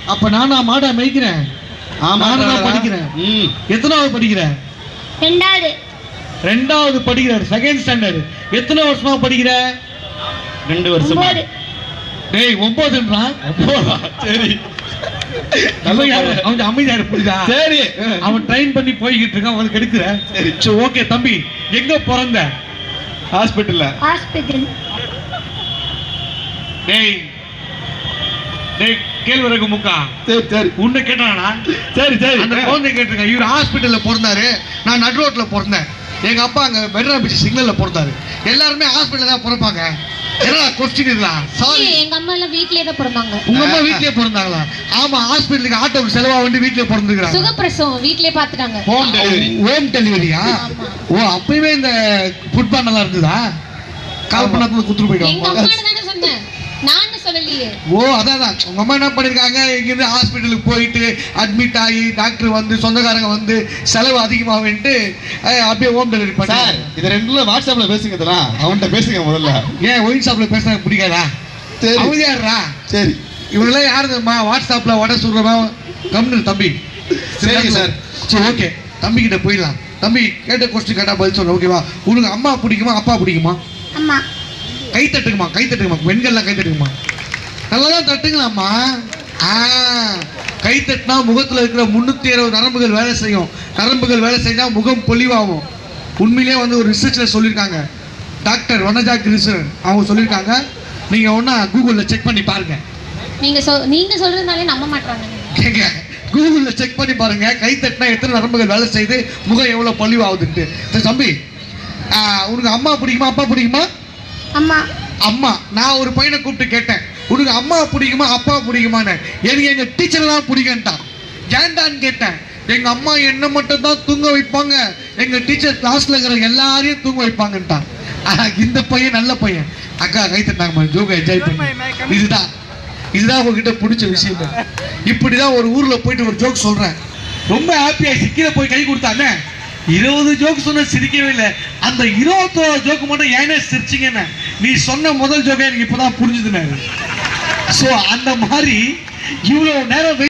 அப்ப நானா மாடா மேய்க்கிறேன் ஆமா நானும் தான் படிக்கிறேன். ம் எத்தனாவது படிக்கிற ரெண்டாவது ரெண்டாவது படிக்கிறார் செகண்ட் ஸ்டாண்டர்ட் எத்தனை வருஷமா படிக்கிற ரெண்டு வருஷமா ஒன்பது டேய் ஒன்பதுன்றான் ஒன்பதா? சரி அமைதியாரு அவன் அமைதியாரு புரியுதா சரி அவன் ட்ரெயின் பண்ணி போய்கிட்டு இருக்கான் அவனுக்கு எடுக்கிற சரி. சரி ஓகே தம்பி எங்க பிறந்த ஹாஸ்பிட்டல்ல ஹாஸ்பிட்டல் டேய் டேய் கேழ்வரகு முக்கா சரி சரி உன்னை கேட்டானா சரி சரி அந்த குழந்தை கேட்டிருக்கேன் இவர் ஹாஸ்பிட்டல்ல பிறந்தாரு நான் நடு ரோட்ல பிறந்தேன் எங்க அப்பா அங்க மெட்ரா பீச் சிக்னல்ல பிறந்தாரு எல்லாருமே ஹாஸ்பிட்டல்ல தான் பிறப்பாங்க என்ன கொஸ்டின் இதுதான் சாரி எங்க அம்மா எல்லாம் வீட்லயே தான் பிறந்தாங்க உங்க அம்மா வீட்லயே பிறந்தாங்களா ஆமா ஹாஸ்பிட்டலுக்கு ஆட்டோ செலவா வந்து வீட்லயே பிறந்துக்கிறாங்க சுகப்பிரசவம் வீட்லயே பாத்துட்டாங்க ஹோம் டெலிவரி ஹோம் டெலிவரியா ஓ அப்பவே இந்த ஃபுட் நல்லா இருந்ததா கால் பண்ணா குத்துட்டு எங்க போயிடுவாங்க அம்மா தானே சொன்னேன் நான் சொல்லலையே ஓ அதான் தான். உங்க அம்மா என்ன பண்ணிருக்காங்க இங்கிருந்து ஹாஸ்பிட்டலுக்கு போயிட்டு அட்மிட் ஆகி டாக்டர் வந்து சொந்தக்காரங்க வந்து செலவு அதிகமாகுன்ட்டு அஹ், அப்படியே ஹோம் டெலிவரி சார் பண்ணார் இது ரெண்டுல வாட்ஸ்அப்ல பேசுங்க இதெல்லாம் அவன்கிட்ட பேசுங்க முதல்ல ஏன் ஒயின் ஷாப்ல பேசுறது பிடிக்காதா சரி அமைதியாடுறா சரி இவங்கெல்லாம் யாரு தெரியுமா வாட்ஸ்அப்ல வடை சொல்றமா கம்னு தம்பி சரிங்க சார். சரி ஓகே தம்பி கிட்ட போயிடலாம் தம்பி கேட்ட கொஸ்டின் கேட்டா பதில் சொல்ல ஓகேவா உனக்கு அம்மா பிடிக்குமா அப்பா பிடிக்குமா அம்மா கை தட்டுக்குமா கை தட்டுக்குமா பெண்கள்லாம் கை தட்டுக்குமா நல்லா தான் தட்டுங்களாம்மா ஆ கை தட்டினா முகத்தில் இருக்கிற முந்நூற்றி இருபது நரம்புகள் வேலை செய்யும் நரம்புகள் வேலை செஞ்சால் முகம் பொலிவாகும் உண்மையிலேயே வந்து ஒரு ரிசர்ச்சில் சொல்லியிருக்காங்க டாக்டர் வனஜா கிருஷ்ணன் அவங்க சொல்லியிருக்காங்க நீங்கள் ஒன்றா கூகுளில் செக் பண்ணி பாருங்க நீங்க சொ நீங்க சொல்றதுனாலே நம்ப மாட்டாங்க கேங்க கூகுளில் செக் பண்ணி பாருங்க கை தட்டினா எத்தனை நரம்புகள் வேலை செய்து முகம் எவ்வளோ பொலிவாகுதுன்ட்டு சரி தம்பி ஆ, உனக்கு அம்மா பிடிக்குமா அப்பா பிடிக்குமா அம்மா அம்மா நான் ஒரு பையனை கூப்பிட்டு கேட்டேன் உனக்கு அம்மா பிடிக்குமா அப்பா பிடிக்குமான்னு எனக்கு எங்க டீச்சர் தான் பிடிக்கும்ட்டான் ஏன்டான்னு கேட்டேன் எங்க அம்மா என்ன மட்டும் தான் தூங்க வைப்பாங்க எங்க டீச்சர் கிளாஸ்ல இருக்கிற எல்லாரையும் தூங்க வைப்பாங்கன்ட்டான் ஆனா, இந்த பையன் நல்ல பையன் அக்கா கை தட்டாங்க ஜோக என்ஜாய் பண்ணி இதுதான் இதுதான் உங்ககிட்ட பிடிச்ச விஷயம் இப்படிதான் ஒரு ஊர்ல போயிட்டு ஒரு ஜோக் சொல்றேன் ரொம்ப ஹாப்பியா சிக்கில போய் கை கொடுத்தானே இருபது ஜோக் சொன்ன சிரிக்கவே இல்லை அந்த இருபத்தோரு ஜோக்கு மட்டும் ஏனே சிரிச்சிங்கன்னு நீ சொன்ன முதல் ஜோக்கே எனக்கு இப்பதான் புரிஞ்சுதுனாரு ஸோ அந்த மாதிரி இவ்வளவு நேரம்